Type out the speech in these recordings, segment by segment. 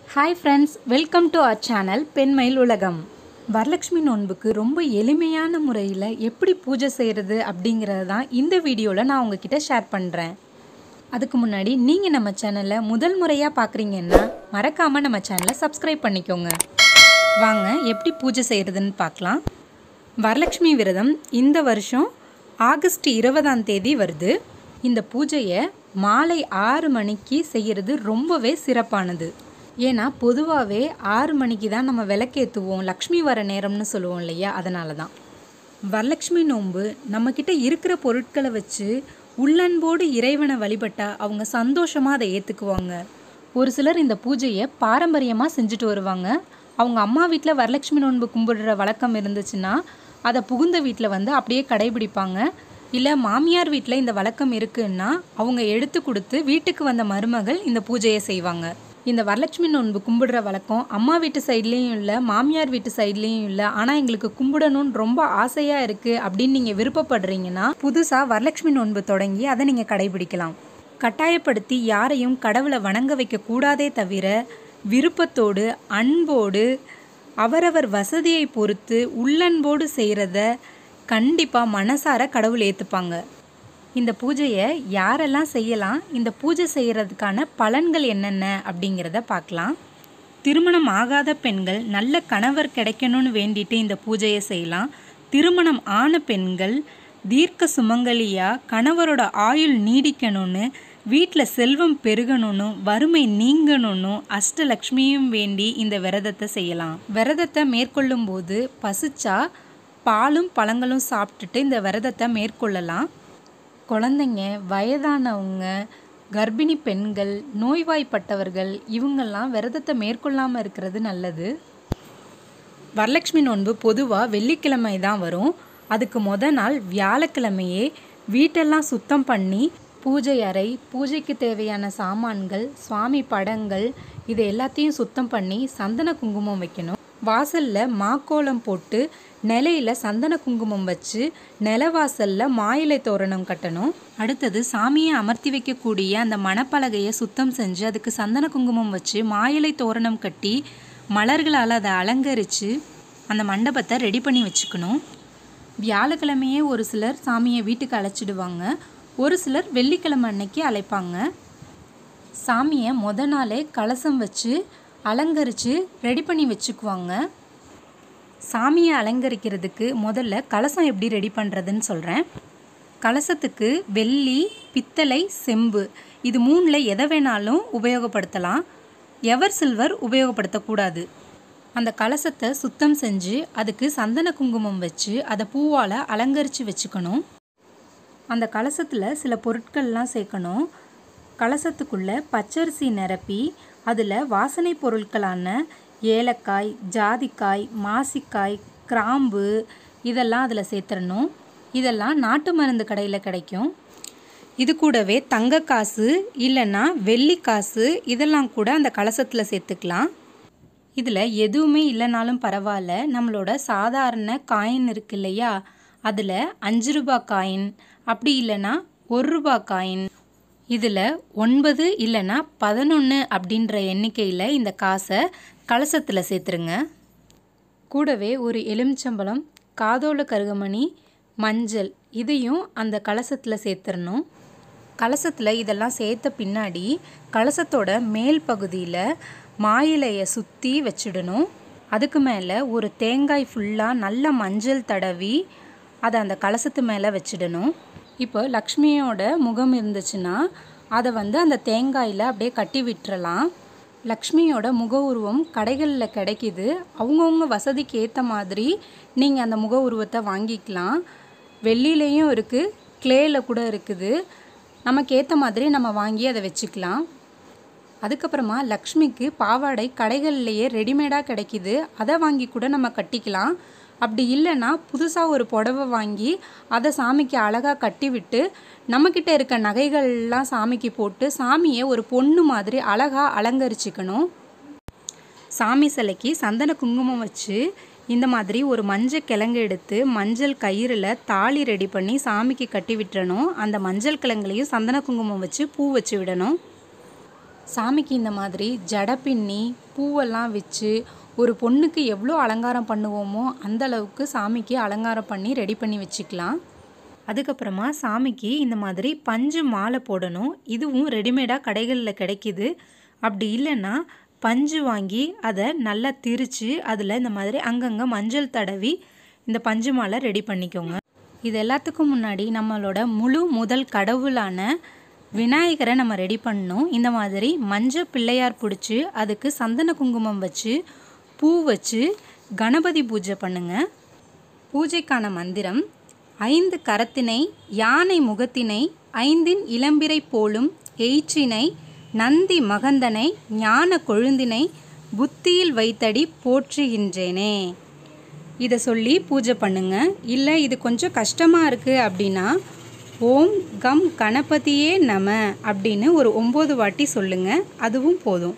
hi friends welcome to our channel Penmayil Ulagam Varalakshmi நோன்புக்கு ரொம்ப எளிமையான முறையில் எப்படி பூஜை செய்கிறது அப்படிங்கிறது தான் இந்த வீடியோவில் நான் உங்ககிட்ட ஷேர் பண்ணுறேன் அதுக்கு முன்னாடி நீங்கள் நம்ம சேனலை முதல் முறையாக பார்க்குறீங்கன்னா மறக்காமல் நம்ம சேனலை சப்ஸ்கிரைப் பண்ணிக்கோங்க வாங்க எப்படி பூஜை செய்கிறதுன்னு பார்க்கலாம் வரலட்சுமி விரதம் இந்த வருஷம் ஆகஸ்ட் இருபதாம் தேதி வருது இந்த பூஜையை மாலை ஆறு மணிக்கு செய்கிறது ரொம்பவே சிறப்பானது ஏன்னா பொதுவாகவே ஆறு மணிக்கு தான் நம்ம விளக்கேற்றுவோம் லக்ஷ்மி வர நேரம்னு சொல்லுவோம் இல்லையா அதனால தான் வரலட்சுமி நோன்பு நம்மக்கிட்ட இருக்கிற பொருட்களை வச்சு உள்ளன்போடு இறைவனை வழிபட்டா அவங்க சந்தோஷமாக அதை ஏற்றுக்குவாங்க ஒரு சிலர் இந்த பூஜையை பாரம்பரியமாக செஞ்சுட்டு வருவாங்க அவங்க அம்மா வீட்டில் வரலட்சுமி நோன்பு கும்பிடுற வழக்கம் இருந்துச்சுன்னா அதை புகுந்த வீட்டில் வந்து அப்படியே கடைபிடிப்பாங்க இல்லை மாமியார் வீட்டில் இந்த வழக்கம் இருக்குன்னா அவங்க எடுத்து கொடுத்து வீட்டுக்கு வந்த மருமகள் இந்த பூஜையை செய்வாங்க இந்த வரலட்சுமி நோன்பு கும்பிடுற வழக்கம் அம்மா வீட்டு சைட்லேயும் இல்லை மாமியார் வீட்டு சைட்லேயும் இல்லை ஆனால் எங்களுக்கு கும்பிடணும்னு ரொம்ப ஆசையாக இருக்குது அப்படின்னு நீங்கள் விருப்பப்படுறீங்கன்னா புதுசாக வரலட்சுமி நோன்பு தொடங்கி அதை நீங்கள் கடைபிடிக்கலாம் கட்டாயப்படுத்தி யாரையும் கடவுளை வணங்க வைக்கக்கூடாதே தவிர விருப்பத்தோடு அன்போடு அவரவர் வசதியை பொறுத்து உள்ளன்போடு செய்கிறத கண்டிப்பாக மனசார கடவுள் ஏற்றுப்பாங்க இந்த பூஜையை யாரெல்லாம் செய்யலாம் இந்த பூஜை செய்கிறதுக்கான பலன்கள் என்னென்ன அப்படிங்கிறத பார்க்கலாம் திருமணம் ஆகாத பெண்கள் நல்ல கணவர் கிடைக்கணும்னு வேண்டிட்டு இந்த பூஜையை செய்யலாம் திருமணம் ஆன பெண்கள் தீர்க்க சுமங்கலியா கணவரோட ஆயுள் நீடிக்கணும்னு வீட்டில் செல்வம் பெருகணும்னு வறுமை நீங்கணும்னு அஷ்டலக்ஷ்மியும் வேண்டி இந்த விரதத்தை செய்யலாம் விரதத்தை மேற்கொள்ளும் போது பசிச்சா பாலும் பழங்களும் சாப்பிட்டுட்டு இந்த விரதத்தை மேற்கொள்ளலாம் குழந்தைங்க வயதானவங்க கர்ப்பிணி பெண்கள் நோய்வாய்ப்பட்டவர்கள் இவங்கெல்லாம் விரதத்தை மேற்கொள்ளாமல் இருக்கிறது நல்லது வரலட்சுமி நோன்பு பொதுவாக வெள்ளிக்கிழமை தான் வரும் அதுக்கு முத நாள் வியாழக்கிழமையே வீட்டெல்லாம் சுத்தம் பண்ணி பூஜை அறை பூஜைக்கு தேவையான சாமான்கள் சுவாமி படங்கள் இது எல்லாத்தையும் சுத்தம் பண்ணி சந்தன குங்குமம் வைக்கணும் வாசலில் மாக்கோலம் போட்டு நிலையில் சந்தன குங்குமம் வச்சு நிலவாசலில் மாயிலை தோரணம் கட்டணும் அடுத்தது சாமியை அமர்த்தி வைக்கக்கூடிய அந்த மணப்பலகையை சுத்தம் செஞ்சு அதுக்கு சந்தன குங்குமம் வச்சு மாயிலை தோரணம் கட்டி மலர்களால் அதை அலங்கரித்து அந்த மண்டபத்தை ரெடி பண்ணி வச்சுக்கணும் வியாழக்கிழமையே ஒரு சிலர் சாமியை வீட்டுக்கு அழைச்சிடுவாங்க ஒரு சிலர் வெள்ளிக்கிழமை அன்னைக்கு அழைப்பாங்க சாமியை முத நாளே கலசம் வச்சு அலங்கரித்து ரெடி பண்ணி வச்சுக்குவாங்க சாமியை அலங்கரிக்கிறதுக்கு முதல்ல கலசம் எப்படி ரெடி பண்ணுறதுன்னு சொல்கிறேன் கலசத்துக்கு வெள்ளி பித்தளை செம்பு இது மூணில் எதை வேணாலும் உபயோகப்படுத்தலாம் எவர் சில்வர் உபயோகப்படுத்தக்கூடாது அந்த கலசத்தை சுத்தம் செஞ்சு அதுக்கு சந்தன குங்குமம் வச்சு அதை பூவால் அலங்கரித்து வச்சுக்கணும் அந்த கலசத்தில் சில பொருட்கள்லாம் சேர்க்கணும் கலசத்துக்குள்ளே பச்சரிசி நிரப்பி அதில் வாசனை பொருட்களான ஏலக்காய் ஜாதிக்காய் மாசிக்காய் கிராம்பு இதெல்லாம் அதில் சேர்த்துடணும் இதெல்லாம் நாட்டு மருந்து கடையில் கிடைக்கும் இது கூடவே தங்க காசு இல்லைன்னா வெள்ளி காசு இதெல்லாம் கூட அந்த கலசத்தில் சேர்த்துக்கலாம் இதில் எதுவுமே இல்லைனாலும் பரவாயில்ல நம்மளோட சாதாரண காயின் இருக்கு இல்லையா அதில் அஞ்சு ரூபா காயின் அப்படி இல்லைன்னா ஒரு ரூபா காயின் இதில் ஒன்பது இல்லைன்னா பதினொன்று அப்படின்ற எண்ணிக்கையில் இந்த காசை கலசத்தில் சேர்த்துருங்க கூடவே ஒரு எலுமிச்சம்பழம் காதோல கருகமணி மஞ்சள் இதையும் அந்த கலசத்தில் சேர்த்துடணும் கலசத்தில் இதெல்லாம் சேர்த்த பின்னாடி கலசத்தோட மேல் பகுதியில் மாயிலையை சுற்றி வச்சிடணும் அதுக்கு மேலே ஒரு தேங்காய் ஃபுல்லாக நல்ல மஞ்சள் தடவி அதை அந்த கலசத்து மேலே வச்சிடணும் இப்போ லக்ஷ்மியோட முகம் இருந்துச்சுன்னா அதை வந்து அந்த தேங்காயில் அப்படியே கட்டி விட்டுறலாம் லக்ஷ்மியோட முக உருவம் கடைகளில் கிடைக்கிது அவங்கவுங்க வசதிக்கு ஏற்ற மாதிரி நீங்கள் அந்த முக உருவத்தை வாங்கிக்கலாம் வெள்ளிலேயும் இருக்குது கிளேயில் கூட இருக்குது நமக்கு ஏற்ற மாதிரி நம்ம வாங்கி அதை வச்சுக்கலாம் அதுக்கப்புறமா லக்ஷ்மிக்கு பாவாடை கடைகள்லையே ரெடிமேடாக கிடைக்கிது அதை வாங்கி கூட நம்ம கட்டிக்கலாம் அப்படி இல்லைன்னா புதுசாக ஒரு புடவை வாங்கி அதை சாமிக்கு அழகாக கட்டி விட்டு நம்மக்கிட்ட இருக்க நகைகள்லாம் சாமிக்கு போட்டு சாமியை ஒரு பொண்ணு மாதிரி அழகாக அலங்கரிச்சுக்கணும் சாமி சிலைக்கு சந்தன குங்குமம் வச்சு இந்த மாதிரி ஒரு மஞ்சள் கிழங்கு எடுத்து மஞ்சள் கயிறில் தாலி ரெடி பண்ணி சாமிக்கு கட்டி விட்டுறணும் அந்த மஞ்சள் கிழங்குலையும் சந்தன குங்குமம் வச்சு பூ வச்சு விடணும் சாமிக்கு இந்த மாதிரி ஜடை பின்னி பூவெல்லாம் வச்சு ஒரு பொண்ணுக்கு எவ்வளோ அலங்காரம் பண்ணுவோமோ அந்த அளவுக்கு சாமிக்கு அலங்காரம் பண்ணி ரெடி பண்ணி வச்சுக்கலாம் அதுக்கப்புறமா சாமிக்கு இந்த மாதிரி பஞ்சு மாலை போடணும் இதுவும் ரெடிமேடாக கடைகளில் கிடைக்கிது அப்படி இல்லைன்னா பஞ்சு வாங்கி அதை நல்லா திரித்து அதில் இந்த மாதிரி அங்கங்கே மஞ்சள் தடவி இந்த பஞ்சு மாலை ரெடி பண்ணிக்கோங்க இது எல்லாத்துக்கும் முன்னாடி நம்மளோட முழு முதல் கடவுளான விநாயகரை நம்ம ரெடி பண்ணணும் இந்த மாதிரி மஞ்சள் பிள்ளையார் பிடிச்சி அதுக்கு சந்தன குங்குமம் வச்சு பூ வச்சு கணபதி பூஜை பண்ணுங்க பூஜைக்கான மந்திரம் ஐந்து கரத்தினை யானை முகத்தினை ஐந்தின் இளம்பிறை போலும் எயிற்றினை நந்தி மகந்தனை ஞான கொழுந்தினை புத்தியில் வைத்தடி போற்றுகின்றேனே இதை சொல்லி பூஜை பண்ணுங்க இல்லை இது கொஞ்சம் கஷ்டமாக இருக்குது அப்படின்னா ஓம் கம் கணபதியே நம அப்படின்னு ஒரு ஒம்பது வாட்டி சொல்லுங்க அதுவும் போதும்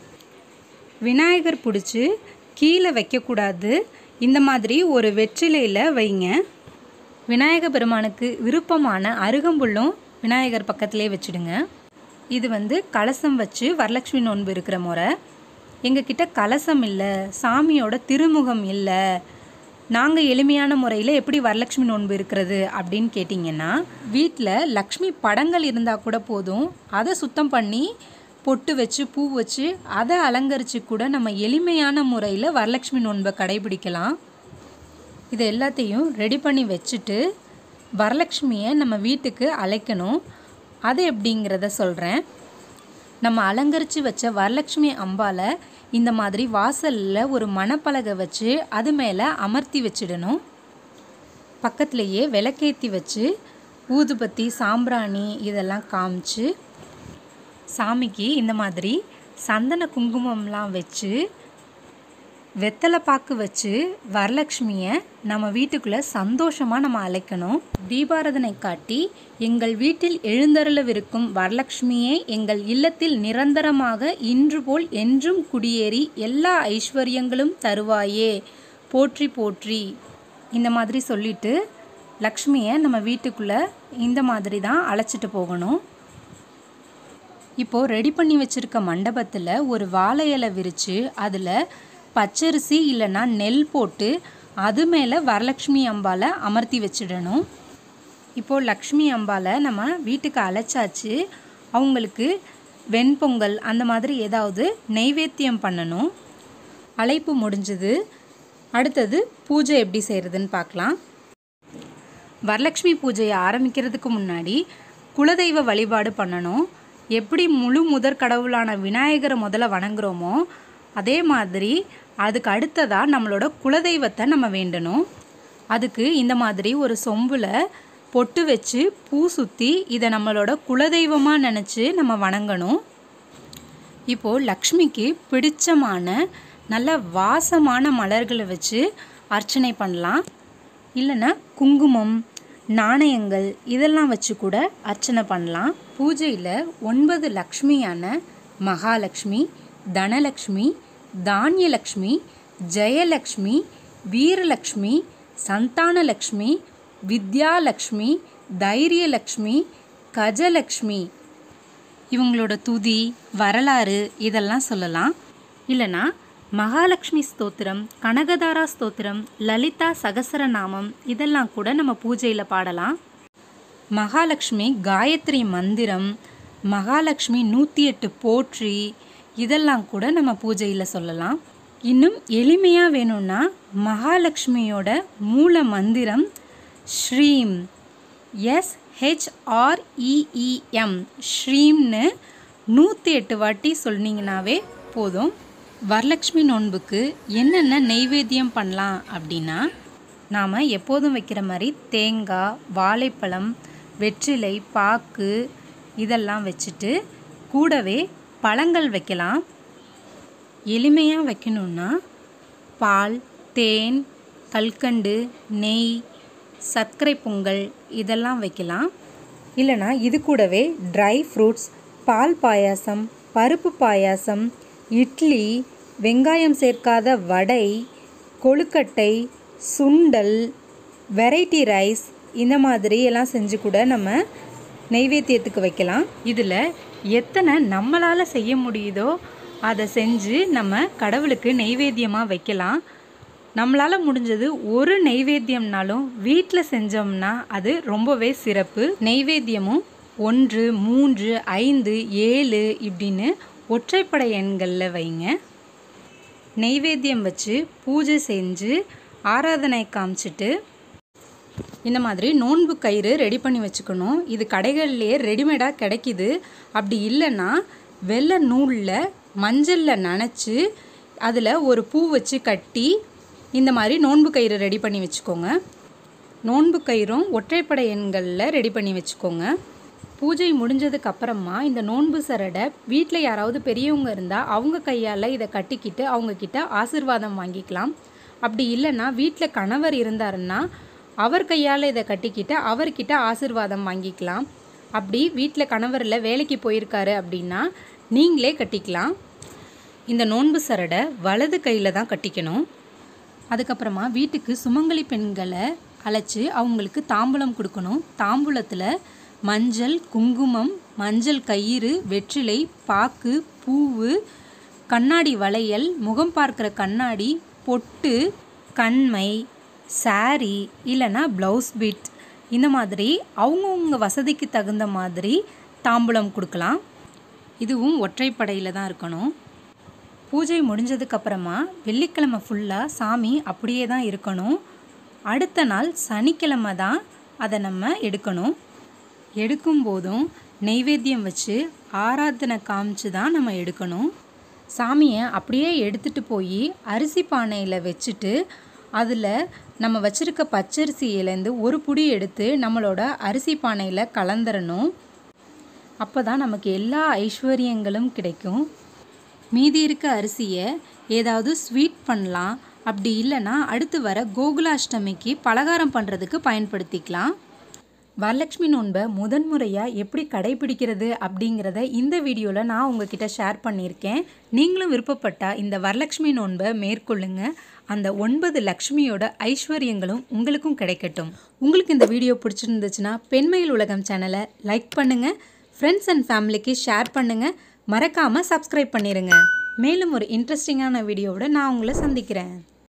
விநாயகர் பிடிச்சி கீழே வைக்கக்கூடாது இந்த மாதிரி ஒரு வெற்றிலையில் வைங்க விநாயக பெருமானுக்கு விருப்பமான அருகம்புல்லும் விநாயகர் பக்கத்திலே வச்சுடுங்க இது வந்து கலசம் வச்சு வரலட்சுமி நோன்பு இருக்கிற முறை எங்ககிட்ட கலசம் இல்லை சாமியோட திருமுகம் இல்லை நாங்கள் எளிமையான முறையில் எப்படி வரலட்சுமி நோன்பு இருக்கிறது அப்படின்னு கேட்டிங்கன்னா வீட்டில் லக்ஷ்மி படங்கள் இருந்தால் கூட போதும் அதை சுத்தம் பண்ணி பொட்டு வச்சு பூ வச்சு அதை அலங்கரித்து கூட நம்ம எளிமையான முறையில் வரலட்சுமி நோன்பை கடைபிடிக்கலாம் இது எல்லாத்தையும் ரெடி பண்ணி வச்சுட்டு வரலட்சுமியை நம்ம வீட்டுக்கு அழைக்கணும் அது எப்படிங்கிறத சொல்கிறேன் நம்ம அலங்கரித்து வச்ச வரலட்சுமி அம்பாலை இந்த மாதிரி வாசலில் ஒரு மணப்பலகை வச்சு அது மேலே அமர்த்தி வச்சிடணும் பக்கத்துலேயே விளக்கேற்றி வச்சு ஊதுபத்தி சாம்பிராணி இதெல்லாம் காமிச்சு சாமிக்கு இந்த மாதிரி சந்தன குங்குமம்லாம் வச்சு வெத்தலை பாக்கு வச்சு வரலட்சுமியை நம்ம வீட்டுக்குள்ளே சந்தோஷமாக நம்ம அழைக்கணும் தீபாரதனை காட்டி எங்கள் வீட்டில் எழுந்தருளவிருக்கும் வரலட்சுமியே எங்கள் இல்லத்தில் நிரந்தரமாக இன்று போல் என்றும் குடியேறி எல்லா ஐஸ்வர்யங்களும் தருவாயே போற்றி போற்றி இந்த மாதிரி சொல்லிட்டு லக்ஷ்மியை நம்ம வீட்டுக்குள்ளே இந்த மாதிரி தான் அழைச்சிட்டு போகணும் இப்போது ரெடி பண்ணி வச்சுருக்க மண்டபத்தில் ஒரு வாழை இலை விரித்து அதில் பச்சரிசி இல்லைன்னா நெல் போட்டு அது மேலே வரலட்சுமி அம்பாலை அமர்த்தி வச்சிடணும் இப்போது லக்ஷ்மி அம்பாலை நம்ம வீட்டுக்கு அழைச்சாச்சு அவங்களுக்கு வெண்பொங்கல் அந்த மாதிரி ஏதாவது நெய்வேத்தியம் பண்ணணும் அழைப்பு முடிஞ்சது அடுத்தது பூஜை எப்படி செய்கிறதுன்னு பார்க்கலாம் வரலட்சுமி பூஜையை ஆரம்பிக்கிறதுக்கு முன்னாடி குலதெய்வ வழிபாடு பண்ணணும் எப்படி முழு முதற் கடவுளான விநாயகரை முதல்ல வணங்குறோமோ அதே மாதிரி அதுக்கு அடுத்ததாக நம்மளோட குலதெய்வத்தை நம்ம வேண்டணும் அதுக்கு இந்த மாதிரி ஒரு சொம்பில் பொட்டு வச்சு பூ சுற்றி இதை நம்மளோட குலதெய்வமாக நினச்சி நம்ம வணங்கணும் இப்போது லக்ஷ்மிக்கு பிடிச்சமான நல்ல வாசமான மலர்களை வச்சு அர்ச்சனை பண்ணலாம் இல்லைன்னா குங்குமம் நாணயங்கள் இதெல்லாம் வச்சு கூட அர்ச்சனை பண்ணலாம் பூஜையில் ஒன்பது லக்ஷ்மியான மகாலட்சுமி தனலக்ஷ்மி தானியலக்ஷ்மி ஜெயலக்ஷ்மி வீரலக்ஷ்மி சந்தானலக்ஷ்மி வித்யாலக்ஷ்மி தைரியலக்ஷ்மி கஜலக்ஷ்மி இவங்களோட துதி வரலாறு இதெல்லாம் சொல்லலாம் இல்லைனா மகாலட்சுமி ஸ்தோத்திரம் கனகதாரா ஸ்தோத்திரம் லலிதா சகசரநாமம் இதெல்லாம் கூட நம்ம பூஜையில் பாடலாம் மகாலட்சுமி காயத்ரி மந்திரம் மகாலட்சுமி நூற்றி எட்டு போற்றி இதெல்லாம் கூட நம்ம பூஜையில் சொல்லலாம் இன்னும் எளிமையாக வேணும்னா மகாலட்சுமியோட மூல மந்திரம் ஸ்ரீம் எஸ் ஹெச்ஆர்இஇஎம் ஸ்ரீம்னு நூற்றி எட்டு வாட்டி சொன்னீங்கன்னாவே போதும் வரலட்சுமி நோன்புக்கு என்னென்ன நெய்வேத்தியம் பண்ணலாம் அப்படின்னா நாம் எப்போதும் வைக்கிற மாதிரி தேங்காய் வாழைப்பழம் வெற்றிலை பாக்கு இதெல்லாம் வச்சுட்டு கூடவே பழங்கள் வைக்கலாம் எளிமையாக வைக்கணுன்னா பால் தேன் கல்கண்டு நெய் சர்க்கரை பொங்கல் இதெல்லாம் வைக்கலாம் இல்லைனா இது கூடவே ட்ரை ஃப்ரூட்ஸ் பால் பாயாசம் பருப்பு பாயாசம் இட்லி வெங்காயம் சேர்க்காத வடை கொழுக்கட்டை சுண்டல் வெரைட்டி ரைஸ் இந்த மாதிரி எல்லாம் செஞ்சு கூட நம்ம நெய்வேத்தியத்துக்கு வைக்கலாம் இதில் எத்தனை நம்மளால் செய்ய முடியுதோ அதை செஞ்சு நம்ம கடவுளுக்கு நெய்வேத்தியமாக வைக்கலாம் நம்மளால் முடிஞ்சது ஒரு நெய்வேத்தியம்னாலும் வீட்டில் செஞ்சோம்னா அது ரொம்பவே சிறப்பு நெய்வேத்தியமும் ஒன்று மூன்று ஐந்து ஏழு இப்படின்னு ஒற்றைப்படை எண்களில் வைங்க நெய்வேத்தியம் வச்சு பூஜை செஞ்சு ஆராதனை காமிச்சிட்டு இந்த மாதிரி நோன்பு கயிறு ரெடி பண்ணி வச்சுக்கணும் இது கடைகள்லேயே ரெடிமேடாக கிடைக்கிது அப்படி இல்லைன்னா வெள்ளை நூலில் மஞ்சளில் நனைச்சி அதில் ஒரு பூ வச்சு கட்டி இந்த மாதிரி நோன்பு கயிறு ரெடி பண்ணி வச்சுக்கோங்க நோன்பு கயிறும் ஒற்றைப்படை எண்களில் ரெடி பண்ணி வச்சுக்கோங்க பூஜை முடிஞ்சதுக்கு அப்புறமா இந்த நோன்பு சரடை வீட்டில் யாராவது பெரியவங்க இருந்தால் அவங்க கையால் இதை கட்டிக்கிட்டு அவங்கக்கிட்ட ஆசிர்வாதம் வாங்கிக்கலாம் அப்படி இல்லைன்னா வீட்டில் கணவர் இருந்தாருன்னா அவர் கையால் இதை கட்டிக்கிட்டு அவர்கிட்ட ஆசிர்வாதம் வாங்கிக்கலாம் அப்படி வீட்டில் கணவரில் வேலைக்கு போயிருக்காரு அப்படின்னா நீங்களே கட்டிக்கலாம் இந்த நோன்பு சரடை வலது கையில் தான் கட்டிக்கணும் அதுக்கப்புறமா வீட்டுக்கு சுமங்கலி பெண்களை அழைச்சி அவங்களுக்கு தாம்பூலம் கொடுக்கணும் தாம்பூலத்தில் மஞ்சள் குங்குமம் மஞ்சள் கயிறு வெற்றிலை பாக்கு பூவு கண்ணாடி வளையல் முகம் பார்க்குற கண்ணாடி பொட்டு கண்மை சாரி இல்லைன்னா ப்ளவுஸ் பிட் இந்த மாதிரி அவங்கவுங்க வசதிக்கு தகுந்த மாதிரி தாம்பூலம் கொடுக்கலாம் இதுவும் ஒற்றைப்படையில் தான் இருக்கணும் பூஜை முடிஞ்சதுக்கப்புறமா வெள்ளிக்கிழமை ஃபுல்லாக சாமி அப்படியே தான் இருக்கணும் அடுத்த நாள் சனிக்கிழமை தான் அதை நம்ம எடுக்கணும் எடுக்கும் போதும் நெய்வேத்தியம் வச்சு ஆராதனை காமிச்சு தான் நம்ம எடுக்கணும் சாமியை அப்படியே எடுத்துகிட்டு போய் அரிசி பானையில் வச்சுட்டு அதில் நம்ம வச்சுருக்க பச்சரிசியிலேருந்து ஒரு புடி எடுத்து நம்மளோட அரிசி பானையில் கலந்துடணும் அப்போ தான் நமக்கு எல்லா ஐஸ்வர்யங்களும் கிடைக்கும் மீதி இருக்க அரிசியை ஏதாவது ஸ்வீட் பண்ணலாம் அப்படி இல்லைன்னா அடுத்து வர கோகுலாஷ்டமிக்கு பலகாரம் பண்ணுறதுக்கு பயன்படுத்திக்கலாம் வரலட்சுமி நோன்பை முதன்முறையாக எப்படி கடைபிடிக்கிறது அப்படிங்கிறத இந்த வீடியோவில் நான் உங்ககிட்ட ஷேர் பண்ணியிருக்கேன் நீங்களும் விருப்பப்பட்டால் இந்த வரலட்சுமி நோன்பை மேற்கொள்ளுங்க அந்த ஒன்பது லக்ஷ்மியோட ஐஸ்வர்யங்களும் உங்களுக்கும் கிடைக்கட்டும் உங்களுக்கு இந்த வீடியோ பிடிச்சிருந்துச்சுன்னா பெண்மையில் உலகம் சேனலை லைக் பண்ணுங்கள் ஃப்ரெண்ட்ஸ் அண்ட் ஃபேமிலிக்கு ஷேர் பண்ணுங்கள் மறக்காமல் சப்ஸ்கிரைப் பண்ணிடுங்க மேலும் ஒரு இன்ட்ரெஸ்டிங்கான வீடியோவோட நான் உங்களை சந்திக்கிறேன்